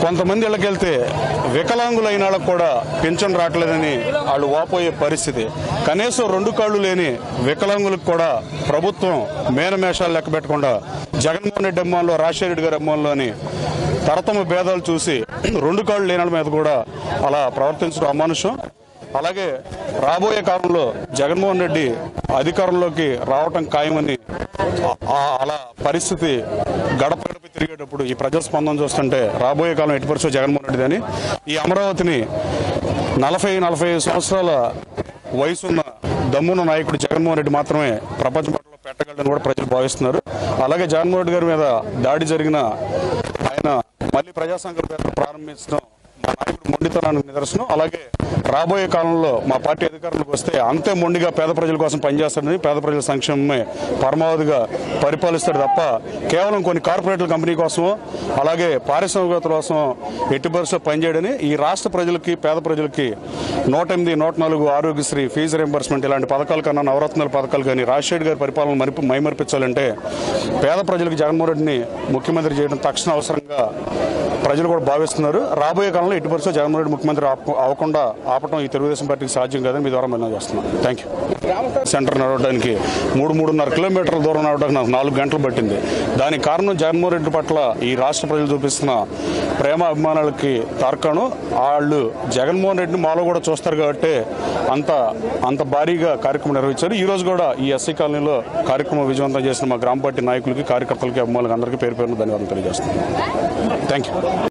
కొంతమంది ఇళ్ళకి వెళ్తే వికలాంగులైన వాళ్ళకు కూడా పింఛన్ రావట్లేదని వాళ్ళు వాపోయే పరిస్థితి కనీసం రెండు కాళ్ళు లేని వికలాంగులకు కూడా ప్రభుత్వం మేనమేషాలు లెక్క పెట్టకుండా జగన్మోహన్ రెడ్డి అమ్మాల్లో రాజశేఖర రెడ్డి గారి అమ్మాల్లోని తరతమ భేదాలు చూసి రెండు కాళ్ళు లేని వాళ్ళ మీద కూడా అలా ప్రవర్తించడం అమానుషం అలాగే రాబోయే కాలంలో జగన్మోహన్ రెడ్డి అధికారంలోకి రావటం ఖాయమని ఆ- ఆ- అలా పరిస్థితి గడప గడప తిరిగేటప్పుడు ఈ ప్రజల స్పందన చూస్తుంటే రాబోయే కాలం ఎట్టి పరిస్థితి జగన్మోహన్ రెడ్డి అని ఈ అమరావతిని నలభై నలభై ఐదు సంవత్సరాల వయసున్న దమ్మున్న నాయకుడు జగన్మోహన్ రెడ్డి మాత్రమే ప్రపంచ పటంలో పెట్టగలడని కూడా ప్రజలు భావిస్తున్నారు అలాగే జగన్మోహన్ రెడ్డి గారి మీద దాడి జరిగిన ఆయన మళ్ళీ ప్రజా సంకల్ప ప్రారంభించడం మా నాయకుడు మొండితనానికి నిదర్శనం అలాగే రాబోయే కాలంలో మా పార్టీ అధికారంలోకి వస్తే అంతే మొండిగా పేద ప్రజల కోసం పనిచేస్తాడని పేద ప్రజల సంక్షేమమే పరమావధిగా పరిపాలిస్తాడు తప్ప కేవలం కొన్ని కార్పొరేట్ల కంపెనీ కోసం అలాగే పారిశ్రామికవేత్తల కోసం ఎట్టి పరిస్థితుల్లో పనిచేయడని ఈ రాష్ట్ర ప్రజలకి పేద ప్రజలకి నూట ఎనిమిది నూట నాలుగు ఆరోగ్యశ్రీ ఫీజు రింబర్స్మెంట్ ఇలాంటి పథకాల కన్నా నవరత్నాల పథకాలు కానీ రాజశేఖర్ గారి పరిపాలన మరిపి మైమర్పించాలంటే పేద ప్రజలకు జగన్మోహన్ రెడ్డిని ముఖ్యమంత్రి చేయడం తక్షణ అవసరంగా ప్రజలు కూడా భావిస్తున్నారు రాబోయే కాలంలో ఎట్టి పరిస్థితుల్లో జగన్మోహన్ రెడ్డి ముఖ్యమంత్రి ఆప- అవ్వకుండా ఆపటం ఈ తెలుగుదేశం పార్టీకి సాధ్యం కాదని మీ ద్వారా మనం చేస్తున్నాం థ్యాంక్ యూ సెంటర్ నడవడానికి మూడు మూడున్నర కిలోమీటర్ల దూరం నడవడానికి నాకు నాలుగు గంటలు పట్టింది దానికి కారణం జగన్మోహన్ రెడ్డి పట్ల ఈ రాష్ట్ర ప్రజలు చూపిస్తున్న ప్రేమ అభిమానాలకి తార్కాణం వాళ్ళు జగన్మోహన్ రెడ్డిని మాలో కూడా చూస్తారు కాబట్టి అంత అంత భారీగా కార్యక్రమం నిర్వహించారు ఈ రోజు కూడా ఈ ఎస్సీ కాలనీలో కార్యక్రమం విజయవంతం చేసిన మా గ్రామ పార్టీ నాయకులకి కార్యకర్తలకి అభిమానులకి అందరికీ పేరు పేరున ధన్యవాదాలు తెలియజేస్తున్నాను థ్యాంక్ యూ